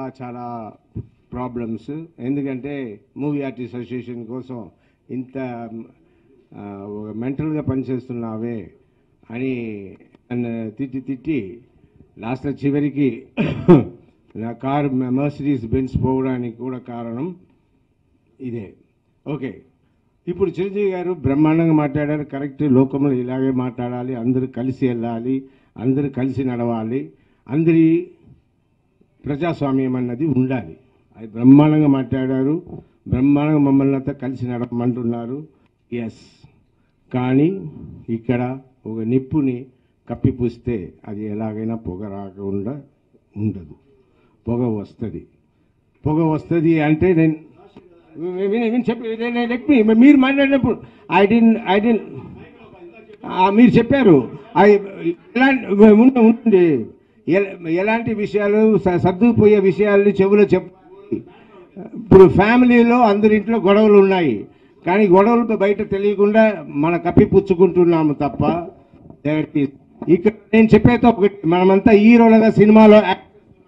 చాలా ప్రాబ్లమ్స్ ఎందుకంటే movie artist association కోసం ఇంత ఆ, ఒక మెంటల్గా పనిచేస్తున్నావే అని నన్ను తిట్టి తిట్టి లాస్ట్లో చివరికి నా కారు మర్సిడీస్ బెన్స్ పోవడానికి కూడా కారణం ఇదే ఓకే ఇప్పుడు చిరంజీవి గారు బ్రహ్మాండంగా మాట్లాడారు కరెక్ట్ లోకంలో ఇలాగే మాట్లాడాలి అందరూ కలిసి వెళ్ళాలి అందరూ కలిసి నడవాలి అందరి ప్రజాస్వామ్యం అన్నది ఉండాలి అది బ్రహ్మాండంగా మాట్లాడారు బ్రహ్మాండంగా మమ్మల్ని అంతా కలిసి నడపమంటున్నారు ఎస్ కానీ ఇక్కడ ఒక నిప్పుని కప్పిపూస్తే అది ఎలాగైనా పొగ రాకుండా ఉండదు పొగ వస్తుంది పొగ వస్తుంది అంటే నేను విని విని చెప్పి నేను చెప్పి మీరు మాట్లాడినప్పుడు ఐ డిన్ ఐ డిన్ మీరు చెప్పారు అది ఎలాంటి ఉండ- ఉంటుంది ఎల- ఎలాంటి విషయాలు స- సర్దుకుపోయే విషయాలు చెవులో చెప్ ఇప్పుడు ఫ్యామిలీలో అందరింట్లో గొడవలు ఉన్నాయి కానీ గొడవలు బయట తెలియకుండా మన కప్పిపుచ్చుకుంటున్నాము తప్ప that is- ఇక్కడ నేను చెప్పేది ఒకటి మనమంతా హీరోలుగా సినిమాలో యాక్ట్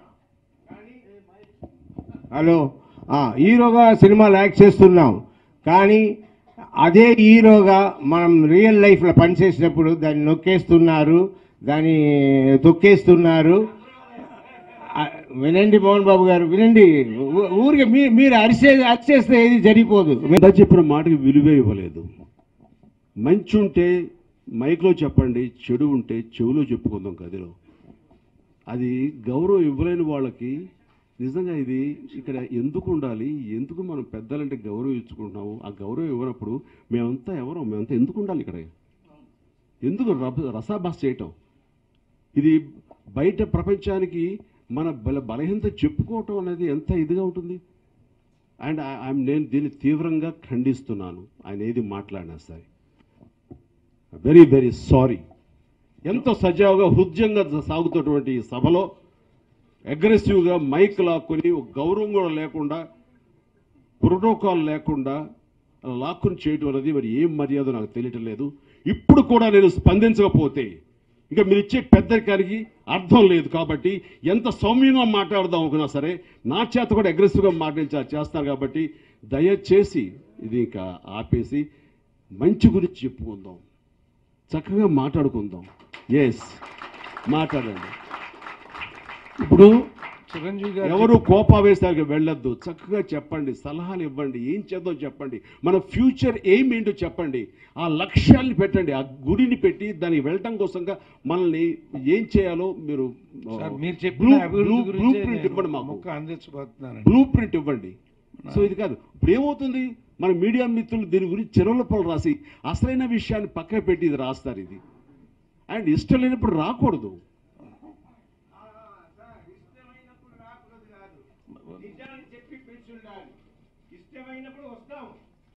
హలో ఆ, హీరోగా సినిమాలు యాక్ట్ చేస్తున్నాం కానీ అదే హీరోగా మనం రియల్ లైఫ్లో పనిచేసినప్పుడు దాన్ని నొక్కేస్తున్నారు దాన్ని తొక్కేస్తున్నారు ఆ, వినండి మోహన్ బాబు గారు వినండి ఊ- ఊరికే మీ- మీరు అరిసే అరిచేస్తే ఏది జరిగిపోదు ఇంత చెప్పిన మాటకి విలువే ఇవ్వలేదు మంచి ఉంటే మైక్లో చెప్పండి చెడు ఉంటే చెవులో చెప్పుకుందాం గదిలో అది గౌరవం ఇవ్వలేని వాళ్ళకి నిజంగా ఇది ఇక్కడ ఎందుకు ఉండాలి ఎందుకు మనం పెద్దలంటే గౌరవం ఇచ్చుకుంటున్నాము ఆ గౌరవం ఇవ్వనప్పుడు మేమంతా ఎవరో మేమంతా ఎందుకు ఉండాలి ఇక్కడ ఎందుకు రభ రసాభాస్ చేయటం ఇది బయట ప్రపంచానికి మన బల బలహీనత చెప్పుకోవటం అనేది ఎంత ఇదిగా ఉంటుంది అండ్ ఐ- నేను దీన్ని తీవ్రంగా ఖండిస్తున్నాను ఆయన ఏది మాట్లాడినా సరే వెరీ వెరీ సారీ ఎంతో సజావుగా హృదయంగా సాగుతున్నటువంటి ఈ సభలో అగ్రెసివ్గా మైక్ లాక్కుని ఒక గౌరవం కూడా లేకుండా ప్రోటోకాల్ లేకుండా అలా లాక్కుని చేయటం అనేది మరి ఏం మర్యాద నాకు తెలియటం లేదు ఇప్పుడు కూడా నేను స్పందించకపోతే ఇంకా మీరు ఇచ్చే పెద్దరికానికి అర్థం లేదు కాబట్టి ఎంత సౌమ్యంగా మాట్లాడదాం అనుకున్నా సరే నా చేత కూడా అగ్రెసివ్గా మాట్లాడించా చేస్తాను కాబట్టి దయచేసి ఇది ఇంకా ఆపేసి మంచి గురించి చెప్పుకుందాం చక్కగా మాట్లాడుకుందాం ఎస్ మాట్లాడండి ఇప్పుడు చిరంజీవి గారు ఎవరు కోపావేశాలకు వెళ్ళొద్దు చక్కగా చెప్పండి సలహాలు ఇవ్వండి ఏం చేద్దాం చెప్పండి మన ఫ్యూచర్ ఏం ఏంటో చెప్పండి ఆ లక్ష్యాన్ని పెట్టండి ఆ గుడిని పెట్టి దానికి వెళ్ళటం కోసంగా మనల్ని ఏం చేయాలో మీరు సార్ మీరు చెప్పిన బ్లూ- అభివృద్ధి బ్లూ- బ్లూ గురించి ప్రింట్ ఇవ్వండి మాకు మొక్క అందించబోతున్నానండి బ్లూ ప్రింట్ ఇవ్వండి సో ఇది కాదు ఇప్పుడు ఏమవుతుంది మన మీడియా మిత్రులు దీని గురించి చెరువుల పనులు రాసి అసలైన విషయాన్ని పక్కన పెట్టి ఇది రాస్తారు ఇది అండ్ ఇష్టం లేనప్పుడు రాకూడదు ఇష్టమైనప్పుడు రాకూడదు కాదు నిజాన్ని చెప్పి పిలిచి ఉండాలి ఇష్టమైనప్పుడు వస్తాం